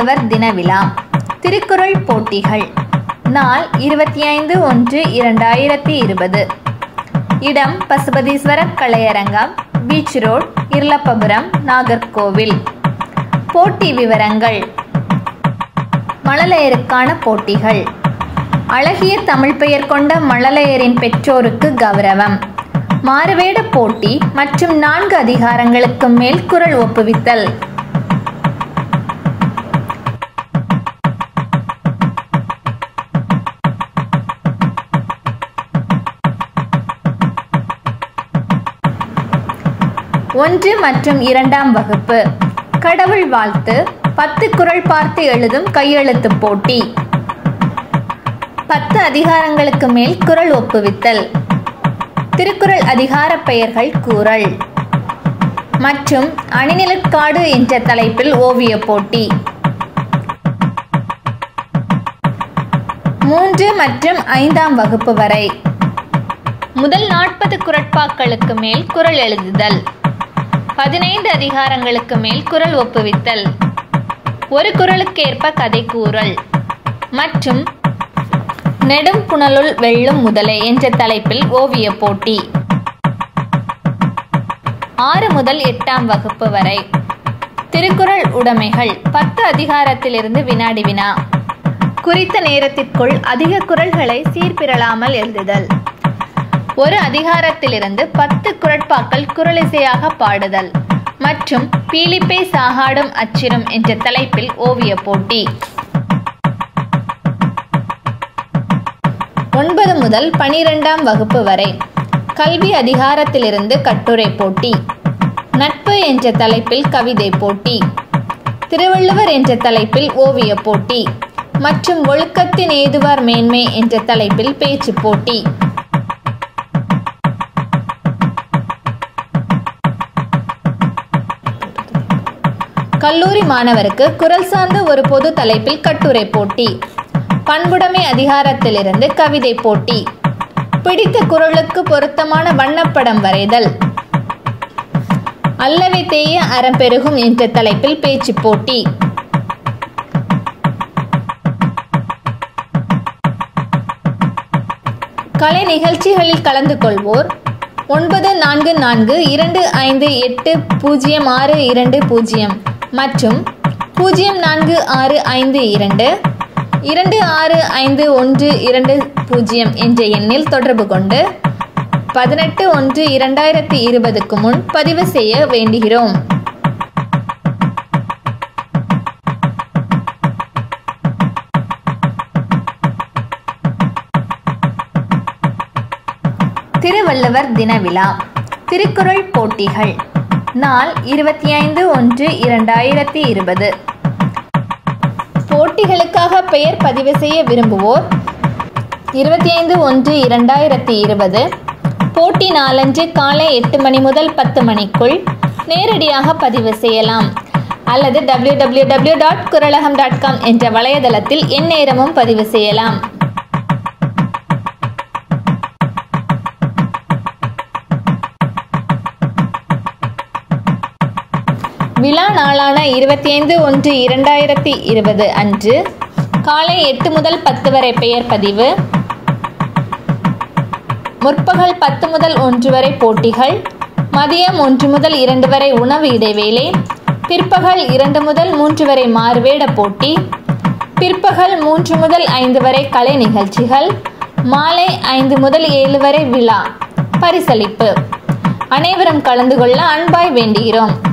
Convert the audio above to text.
திருவள்ளுவர் தின விழா திருக்குறள் போட்டிகள் நாள் இருபத்தி ஐந்து ஒன்று இரண்டாயிரத்தி இருபது இடம் பசுபதீஸ்வரர் கலையரங்கம் பீச் ரோட் இருளப்பபுரம் நாகர்கோவில் போட்டி விவரங்கள் மழலையருக்கான போட்டிகள் அழகிய தமிழ் பெயர் கொண்ட மழலையரின் பெற்றோருக்கு கௌரவம் மாறுவேட போட்டி மற்றும் நான்கு அதிகாரங்களுக்கு மேல் குரல் ஒப்புவித்தல் ஒன்று மற்றும் இரண்டாம் வகுப்பு கடவுள் வாழ்த்து பத்து குரல் பார்த்து எழுதும் கையெழுத்து போட்டி பத்து அதிகாரங்களுக்கு மேல் குரல் ஒப்புவித்தல் திருக்குறள் அதிகார பெயர்கள் கூறல் மற்றும் அணிநிலக்காடு என்ற தலைப்பில் ஓவிய போட்டி மூன்று மற்றும் ஐந்தாம் வகுப்பு வரை முதல் நாற்பது குரட்பாக்களுக்கு மேல் குரல் எழுதுதல் பதினைந்து அதிகாரங்களுக்கு மேல் குரல் ஒப்புவித்தல் ஒரு குரலுக்கேற்ப கதை கூறல் மற்றும் நெடும் புனலுள் வெல்லும் முதலை என்ற தலைப்பில் ஓவிய போட்டி ஆறு முதல் எட்டாம் வகுப்பு வரை திருக்குறள் உடைமைகள் பத்து அதிகாரத்திலிருந்து வினாடி வினா குறித்த நேரத்திற்குள் அதிக குரல்களை சீர்பிரளாமல் எழுதுதல் ஒரு அதிகாரத்திலிருந்து பத்து குரட்பாக்கள் குரலிசையாக பாடுதல் மற்றும் பீலிப்பை சாகாடும் அச்சிரும் என்ற தலைப்பில் ஓவிய போட்டி ஒன்பது முதல் பனிரெண்டாம் வகுப்பு வரை கல்வி அதிகாரத்திலிருந்து கட்டுரை போட்டி நட்பு என்ற தலைப்பில் கவிதை போட்டி திருவள்ளுவர் என்ற தலைப்பில் ஓவிய போட்டி மற்றும் ஒழுக்கத்தின் ஏதுவார் மேன்மை என்ற தலைப்பில் பேச்சு போட்டி கல்லூரி மாணவருக்கு குரல் சார்ந்த ஒரு பொது தலைப்பில் கட்டுரை போட்டி பண்புடைமை அதிகாரத்திலிருந்து கவிதை போட்டி பிடித்த குரலுக்கு பொருத்தமான வண்ணப்படம் வரைதல் அல்லவை தேய அறம்பெருகும் என்ற தலைப்பில் பேச்சு போட்டி கலை நிகழ்ச்சிகளில் கலந்து கொள்வோர் ஒன்பது நான்கு நான்கு இரண்டு ஐந்து எட்டு பூஜ்ஜியம் ஆறு இரண்டு பூஜ்ஜியம் மற்றும் பூஜ்ஜியம் நான்கு ஆறு ஐந்து இரண்டு இரண்டு ஆறு ஐந்து ஒன்று இரண்டு பூஜ்ஜியம் என்ற எண்ணில் தொடர்பு கொண்டு பதினெட்டு ஒன்று இரண்டாயிரத்தி இருபதுக்கு முன் பதிவு செய்ய வேண்டுகிறோம் திருவள்ளுவர் தின விழா திருக்குறள் போட்டிகள் நாள் இருபத்தி ஐந்து ஒன்று இரண்டாயிரத்தி இருபது போட்டிகளுக்காக பெயர் பதிவு செய்ய விரும்புவோர் இருபத்தி ஐந்து ஒன்று இரண்டாயிரத்தி இருபது போட்டி நாளன்று காலை எட்டு மணி முதல் பத்து மணிக்குள் நேரடியாக பதிவு செய்யலாம் அல்லது W W W dot Kuralagam dot com என்ற வலைதளத்தில் எந்நேரமும் பதிவு செய்யலாம் விழா நாளான இருபத்தி ஐந்து ஒன்று இரண்டாயிரத்தி இருபது அன்று காலை எட்டு முதல் பத்து வரை பெயர் பதிவு முற்பகல் பத்து முதல் ஒன்று வரை போட்டிகள் மதியம் ஒன்று முதல் இரண்டு வரை உணவு இடைவேளை பிற்பகல் இரண்டு முதல் மூன்று வரை மாறுவேட போட்டி பிற்பகல் மூன்று முதல் ஐந்து வரை கலை நிகழ்ச்சிகள் மாலை ஐந்து முதல் ஏழு வரை விழா பரிசளிப்பு அனைவரும் கலந்து கொள்ள அன்பாய் வேண்டுகிறோம்